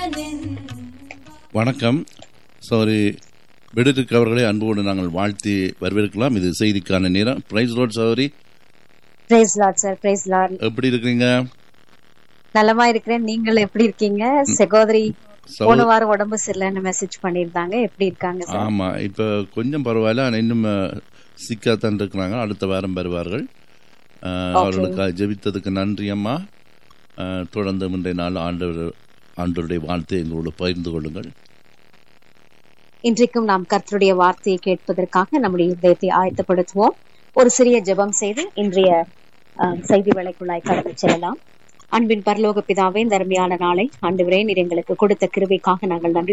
வணக்கம் சாரி பெடிருக்கு அவர்களை அன்போடு நாங்கள் வாழ்த்தி வரவேற்கலாம் இது செய்திக்கான நேரம் பிரைஸ் ரோட் சௌரி பிரைஸ் லார்ட் சார் பிரைஸ் லார்ட் எப்படி இருக்கிறீங்க நலமா இருக்கிறேன் நீங்கள் எப்படி இருக்கீங்க சகோதரி சகோ- போன வாரம் உடம்பு சரியில்லைன்னு மெசேஜ் பண்ணிருந்தாங்க எப்படி இருக்காங்க சார் ஆமா இப்ப கொஞ்சம் பரவாயில்ல ஆனா இன்னும் சிக்காத்தான் இருக்கிறாங்க அடுத்த வாரம் வருவார்கள் அஹ், அவர்களுக்காக ஜெபித்ததுக்கு நன்றி அம்மா அஹ், தொடர்ந்து முந்தைய நாள் ஆண்டவர் ஆண்டவருடைய வாழ்த்தை எங்களோடு பகிர்ந்து கொள்ளுங்கள் இன்றைக்கும் நாம் கர்த்தருடைய வார்த்தையை கேட்பதற்காக நம்முடைய இதயத்தை ஆயத்தப்படுத்துவோம் ஒரு சிறிய ஜெபம் செய்து இன்றைய அஹ், செய்தி வேலைக்குள்ளாய் கடந்து செல்லலாம் அன்பின் பரலோக பிதாவே இந்த அருமையான நாளை ஆண்டவரே நீர் எங்களுக்கு கொடுத்த கிருபைக்காக நாங்கள் நன்றி